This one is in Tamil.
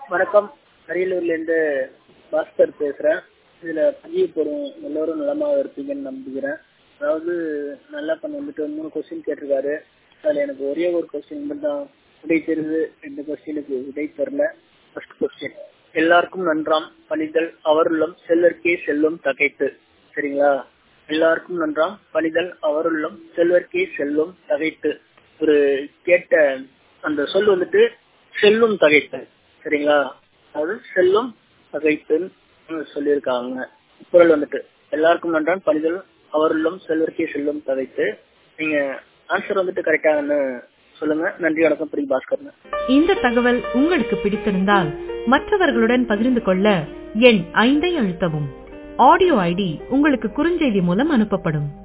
வணக்கம் அரியலூர்லேருந்து பாஸ்கர் பேசுகிறேன் இதில் பதிவு போடும் எல்லோரும் நலமாக இருப்பீங்கன்னு நம்புகிறேன் அதாவது நல்லா பண்ண வந்துட்டு மூணு கொஸ்டின் கேட்டிருக்காரு அதில் எனக்கு ஒரே ஒரு கொஸ்டின் மட்டும் தான் விடை தெரியுது ரெண்டு கொஸ்டினுக்கு விடை தெரில ஃபர்ஸ்ட் கொஸ்டின் எல்லாருக்கும் நன்றாம் பணிதல் அவருள்ளம் செல்வர்க்கே செல்லும் தகைத்து சரிங்களா எல்லாருக்கும் நன்றாம் பணிதல் அவருள்ளம் செல்வர்க்கே செல்லும் தகைத்து ஒரு கேட்ட அந்த சொல் வந்துட்டு செல்லும் தகைத்து சரிங்களா அதாவது செல்லும் தகைத்துன்னு சொல்லியிருக்காங்க குரல் வந்துட்டு எல்லாருக்கும் நன்றான் பணிதல் அவருள்ளம் செல்வர்க்கே செல்லும் தகைத்து நீங்க ஆன்சர் வந்துட்டு கரெக்டானு சொல்லுங்க நன்றி வணக்கம் பிரி பாஸ்கர் இந்த தகவல் உங்களுக்கு பிடித்திருந்தால் மற்றவர்களுடன் பகிர்ந்து கொள்ள எண் ஐந்தை அழுத்தவும் ஆடியோ ஐடி உங்களுக்கு குறுஞ்செய்தி மூலம் அனுப்பப்படும்